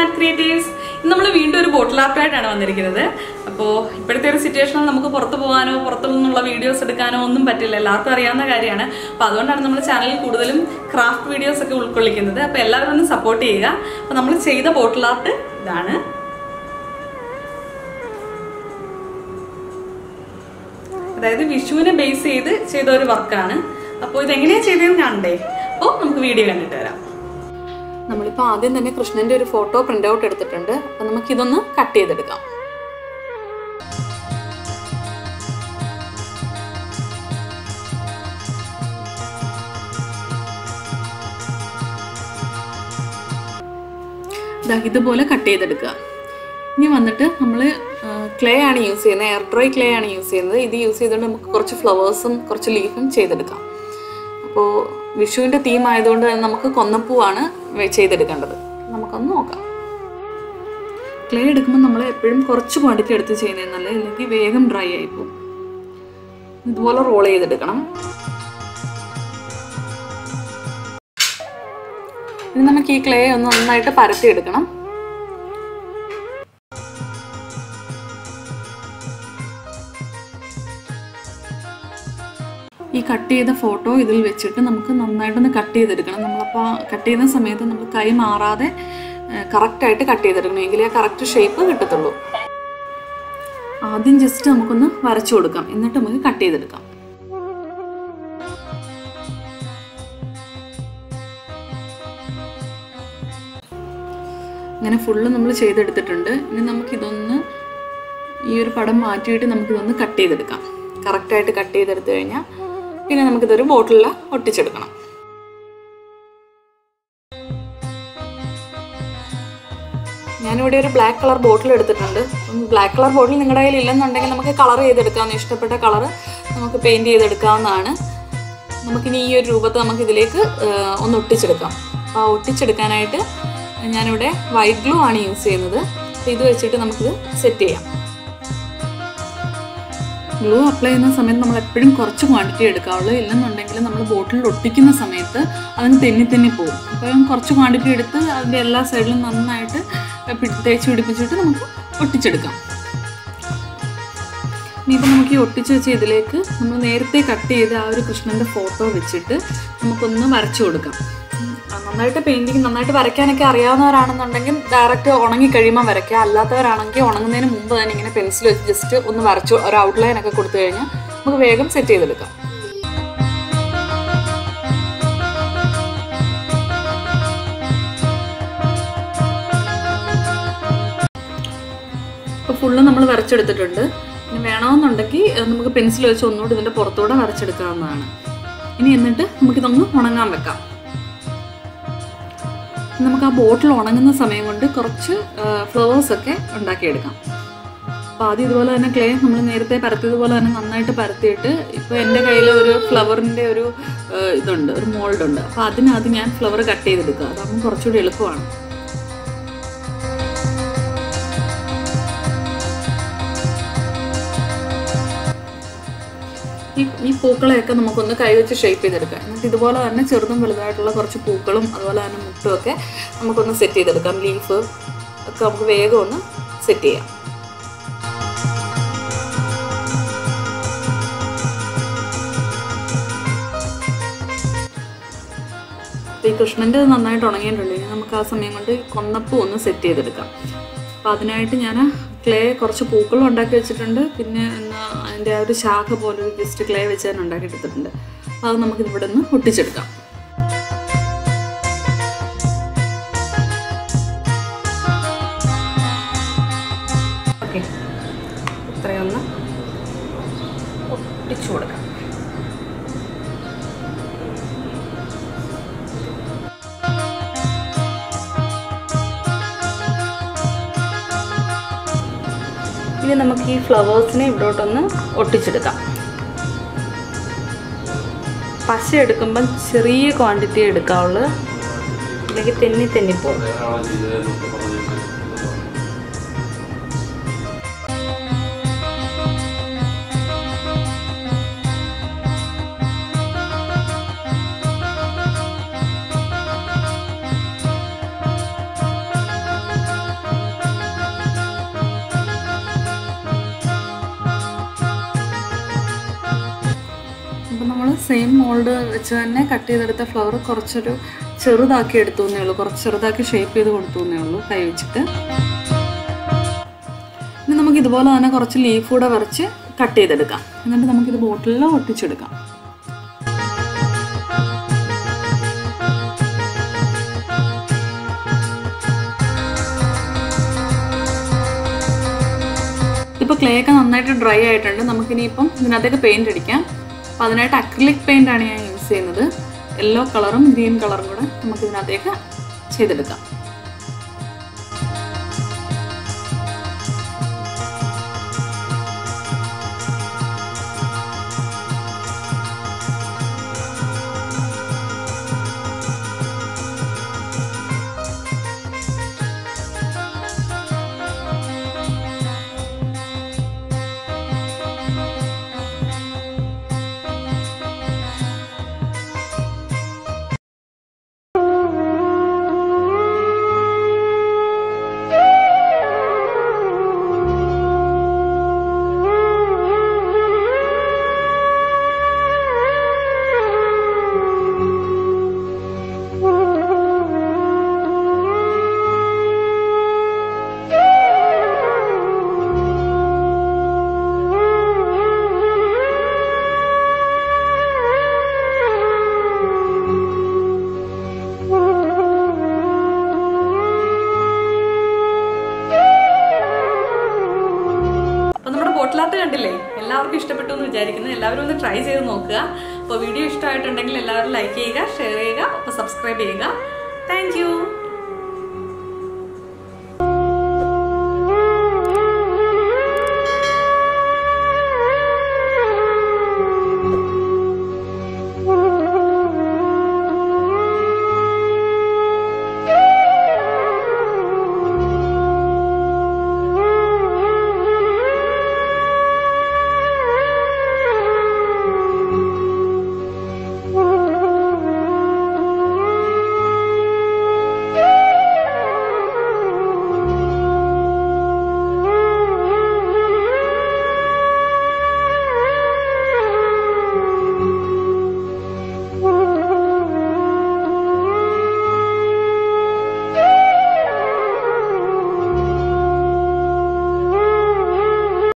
art creatives നമ്മൾ വീണ്ടും ഒരു ബോട്ടിൽ ആർട്ടായിട്ടാണ് വന്നിരിക്കുന്നത് അപ്പോൾ ഇപ്പോഴത്തെ ഒരു സിറ്റുവേഷനിൽ നമുക്ക് പുറത്ത് പോകാനോ പുറത്തു നിന്നുള്ള വീഡിയോസ് എടുക്കാനോ ഒന്നും പറ്റില്ല എല്ലാവർക്കും അറിയാവുന്ന കാര്യമാണ് അപ്പോൾ അതുകൊണ്ടാണ് നമ്മുടെ ചാനലിൽ കൂടുതലും ക്രാഫ്റ്റ് വീഡിയോസ് ഒക്കെ ഉൾക്കൊള്ളിക്കുന്നത് അപ്പോൾ എല്ലാവരും ഒന്ന് സപ്പോർട്ട് ചെയ്യുക അപ്പോൾ നമ്മൾ ചെയ്ത ബോട്ടിൽ ആർട്ട് ഇതാണ് അതായത് വിഷുവിനെ ബേസ് ചെയ്ത് ചെയ്ത ഒരു വർക്കാണ് അപ്പോൾ ഇതെങ്ങനെയാണ് ചെയ്തതെന്ന് കാണണ്ടേ അപ്പോൾ നമുക്ക് വീഡിയോ കണ്ടിട്ട് വരാം നമ്മളിപ്പോൾ ആദ്യം തന്നെ കൃഷ്ണന്റെ ഒരു ഫോട്ടോ പ്രിന്റ് ഔട്ട് എടുത്തിട്ടുണ്ട് അപ്പം നമുക്ക് ഇതൊന്ന് കട്ട് ചെയ്തെടുക്കാം ദാ ഇതുപോലെ കട്ട് ചെയ്തെടുക്കുക ഇനി വന്നിട്ട് നമ്മൾ ക്ലേ ആണ് യൂസ് ചെയ്യുന്നത് എയർ ഡ്രൈ ക്ലേ ആണ് യൂസ് ചെയ്യുന്നത് ഇത് യൂസ് ചെയ്തുകൊണ്ട് നമുക്ക് കുറച്ച് ഫ്ലവേഴ്സും കുറച്ച് ലീഫും ചെയ്തെടുക്കാം അപ്പോൾ വിഷുവിൻ്റെ തീം ആയതുകൊണ്ട് തന്നെ നമുക്ക് കൊന്നപ്പൂവാണ് വെ- ചെയ്തെടുക്കേണ്ടത് നമുക്കൊന്ന് നോക്കാം ക്ലേ എടുക്കുമ്പോൾ നമ്മൾ എപ്പോഴും കുറച്ച് ക്വാണ്ടിറ്റി എടുത്ത് ചെയ്യുന്നത് നല്ലത് ഇല്ലെങ്കിൽ വേഗം ഡ്രൈ ആയി പോകും ഇതുപോലെ റോൾ ചെയ്തെടുക്കണം ഇനി നമുക്ക് ഈ ക്ലേ ഒന്ന് നന്നായിട്ട് പരത്തി എടുക്കണം ഈ കട്ട് ചെയ്ത ഫോട്ടോ ഇതിൽ വെച്ചിട്ട് നമുക്ക് നന്നായിട്ടൊന്ന് കട്ട് ചെയ്തെടുക്കണം നമ്മളപ്പോൾ കട്ട് ചെയ്യുന്ന സമയത്ത് നമ്മൾ കൈ മാറാതെ കറക്റ്റായിട്ട് കട്ട് ചെയ്തെടുക്കണം എങ്കിലേ ആ കറക്റ്റ് ഷേപ്പ് കിട്ടത്തുള്ളൂ ആദ്യം ജസ്റ്റ് നമുക്കൊന്ന് വരച്ചു കൊടുക്കാം എന്നിട്ട് നമുക്ക് കട്ട് ചെയ്തെടുക്കാം ഇങ്ങനെ ഫുള്ള് നമ്മൾ ചെയ്തെടുത്തിട്ടുണ്ട് ഇനി നമുക്കിതൊന്ന് ഈ ഒരു പടം മാറ്റിയിട്ട് നമുക്കിതൊന്ന് കട്ട് ചെയ്തെടുക്കാം കറക്റ്റായിട്ട് കട്ട് ചെയ്തെടുത്തു കഴിഞ്ഞാൽ പിന്നെ നമുക്കിതൊരു ബോട്ടിലിൽ ഒട്ടിച്ചെടുക്കണം ഞാനിവിടെ ഒരു ബ്ലാക്ക് കളർ ബോട്ടിൽ എടുത്തിട്ടുണ്ട് ബ്ലാക്ക് കളർ ബോട്ടിൽ നിങ്ങളുടെ കയ്യിൽ ഇല്ലെന്നുണ്ടെങ്കിൽ നമുക്ക് കളർ ചെയ്തെടുക്കാവുന്ന ഇഷ്ടപ്പെട്ട കളർ നമുക്ക് പെയിൻറ് ചെയ്തെടുക്കാവുന്നതാണ് നമുക്കിനി ഈ ഒരു രൂപത്തെ നമുക്ക് ഇതിലേക്ക് ഏഹ്, ഒന്ന് ഒട്ടിച്ചെടുക്കാം അപ്പോൾ ആ ഒട്ടിച്ചെടുക്കാനായിട്ട് ഞാനിവിടെ വൈറ്റ് ഗ്ലൂ ആണ് യൂസ് ചെയ്യുന്നത് അപ്പോൾ ഇത് വെച്ചിട്ട് നമുക്കിത് സെറ്റ് ചെയ്യാം ഗ്ലൂ അപ്ലൈ ചെയ്യുന്ന സമയത്ത് നമ്മൾ എപ്പോഴും കുറച്ച് ക്വാണ്ടിറ്റി എടുക്കാവുള്ളൂ ഇല്ലെന്നുണ്ടെങ്കിൽ നമ്മൾ ബോട്ടിൽ ഒട്ടിക്കുന്ന സമയത്ത് അതിന് തെന്നി തെന്നി പോകും അപ്പം കുറച്ച് ക്വാണ്ടിറ്റി എടുത്ത് അതിൻ്റെ എല്ലാ സൈഡിലും നന്നായിട്ട് പി- തേച്ച് പിടിപ്പിച്ചിട്ട് നമുക്ക് ഒട്ടിച്ചെടുക്കാം ഇനിയിപ്പോൾ നമുക്ക് ഈ ഒട്ടിച്ച് വെച്ച ഇതിലേക്ക് നമ്മൾ നേരത്തെ കട്ട് ചെയ്ത ആ ഒരു കൃഷ്ണൻ്റെ ഫോട്ടോ വെച്ചിട്ട് നമുക്കൊന്ന് വരച്ചു കൊടുക്കാം ഉം, ആ നന്നായിട്ട് പെയിൻറ്റിങ് നന്നായിട്ട് വരയ്ക്കാനൊക്കെ അറിയാവുന്നവരാണെന്നുണ്ടെങ്കിൽ ഡയറക്റ്റ് ഉണങ്ങി കഴിയുമ്പോൾ വരയ്ക്കുക അല്ലാത്തവരാണെങ്കിൽ ഉണങ്ങുന്നതിന് മുമ്പ് തന്നെ ഇങ്ങനെ പെൻസിൽ വെച്ച് ജസ്റ്റ് ഒന്ന് വരച്ചു ഒരു ഔട്ട്ലൈൻ ഒക്കെ കൊടുത്തു കഴിഞ്ഞാൽ നമുക്ക് വേഗം സെറ്റ് ചെയ്തെടുക്കാം ഇപ്പോൾ ഫുള്ള് നമ്മൾ വരച്ചെടുത്തിട്ടുണ്ട് ഇനി വേണമെന്നുണ്ടെങ്കിൽ ഏഹ്, നമുക്ക് പെൻസിൽ വെച്ച് ഒന്നുകൂടി ഇതിൻ്റെ പുറത്തൂടെ വരച്ചെടുക്കാവുന്നതാണ് ഇനി എന്നിട്ട് നമുക്കിതൊന്ന് ഉണങ്ങാൻ വെക്കാം നമുക്ക് ആ ബോട്ടിൽ ഉണങ്ങുന്ന സമയം കൊണ്ട് കുറച്ച് ഫ്ലവേഴ്സ് ഒക്കെ ഉണ്ടാക്കിയെടുക്കാം അപ്പോൾ ആദ്യം ഇതുപോലെ തന്നെ ക്ലേ നമ്മൾ നേരത്തെ പരത്തിയതുപോലെ തന്നെ നന്നായിട്ട് പരത്തിയിട്ട് ഇപ്പോൾ എൻ്റെ കയ്യിൽ ഒരു ഫ്ലവറിൻ്റെ ഒരു ഏഹ്, ഇതുണ്ട് ഒരു മോൾഡ് ഉണ്ട് അപ്പോൾ അതിനകത്ത് ഞാൻ ഫ്ലവർ കട്ട് ചെയ്തെടുക്കുക അതാകുമ്പോൾ കുറച്ചുകൂടി എളുപ്പമാണ് ഈ ഈ പൂക്കളെയൊക്കെ നമുക്കൊന്ന് കൈവച്ച് ഷേപ്പ് ചെയ്തെടുക്കാം എന്നിട്ട് ഇതുപോലെ തന്നെ ചെറുതും വലുതായിട്ടുള്ള കുറച്ച് പൂക്കളും അതുപോലെ തന്നെ മുട്ടും ഒക്കെ നമുക്കൊന്ന് സെറ്റ് ചെയ്തെടുക്കാം ലീഫ് ഒക്കെ നമുക്ക് വേഗം ഒന്ന് സെറ്റ് ചെയ്യാം ഈ കൃഷ്ണൻ്റെ നന്നായിട്ട് ഉണങ്ങിയിട്ടുണ്ട് ഇനി നമുക്ക് ആ സമയം കൊണ്ട് ഈ കൊന്നപ്പൂ ഒന്ന് സെറ്റ് ചെയ്തെടുക്കാം അപ്പോൾ അതിനായിട്ട് ഞാൻ ക്ലേ കുറച്ച് പൂക്കളും ഉണ്ടാക്കി വെച്ചിട്ടുണ്ട് പിന്നെ ഒന്ന് അതിൻ്റെ ആ ഒരു ശാഖ പോലെ ഒരു ജസ്റ്റ് ക്ലേ വെച്ച് തന്നെ ഉണ്ടാക്കി എടുത്തിട്ടുണ്ട് അപ്പോൾ അത് നമുക്ക് ഇവിടെ നിന്ന് ഒട്ടിച്ചെടുക്കാം ഓക്കെ ഇത്രയൊന്ന് ഒട്ടിച്ചു കൊടുക്കാം ഇനി നമുക്ക് ഈ ഫ്ലവേഴ്സിനെ ഇവിടോട്ടൊന്ന് ഒട്ടിച്ചെടുക്കാം പശ എടുക്കുമ്പം ചെറിയ ക്വാണ്ടിറ്റി എടുക്കാവുള്ളൂ അല്ലെങ്കിൽ തെന്നി തെന്നിപ്പോകും നമ്മൾ സെയിം മോൾഡ് വെച്ച് തന്നെ കട്ട് ചെയ്തെടുത്ത ഫ്ലവർ കുറച്ചൊരു ചെറുതാക്കി എടുത്തു എന്നേ ഉള്ളൂ കുറച്ച് ചെറുതാക്കി ഷേപ്പ് ചെയ്ത് കൊടുത്തു എന്നേ ഉള്ളൂ കൈ വെച്ചിട്ട് ഇനി നമുക്ക് ഇതുപോലെ തന്നെ കുറച്ച് ലീഫ് കൂടെ വരച്ച് കട്ട് ചെയ്തെടുക്കാം എന്നിട്ട് നമുക്കിത് ബോട്ടിലിൽ ഒട്ടിച്ചെടുക്കാം ഇപ്പോൾ ക്ലേ ഒക്കെ നന്നായിട്ട് ഡ്രൈ ആയിട്ടുണ്ട് നമുക്കിനിയിപ്പം ഇതിനകത്തേക്ക് പെയിൻറ് അടിക്കാം അപ്പോൾ അതിനായിട്ട് അക്രിലിക് പെയിൻ്റ് ആണ് ഞാൻ യൂസ് ചെയ്യുന്നത് യെല്ലോ കളറും ഗ്രീൻ കളറും കൂടെ നമുക്ക് ഇതിനകത്തേക്ക് ചെയ്തെടുക്കാം അപ്പോൾ നമ്മുടെ ബോട്ടിൽ ആർട്ട് കണ്ടില്ലേ എല്ലാവർക്കും ഇഷ്ടപ്പെട്ടു എന്ന് വിചാരിക്കുന്നു എല്ലാവരും ഒന്ന് ട്രൈ ചെയ്ത് നോക്കുക അപ്പോൾ വീഡിയോ ഇഷ്ടമായിട്ടുണ്ടെങ്കിൽ എല്ലാവരും ലൈക്ക് ചെയ്യുക ഷെയർ ചെയ്യുക അപ്പോൾ സബ്സ്ക്രൈബ് ചെയ്യുക താങ്ക്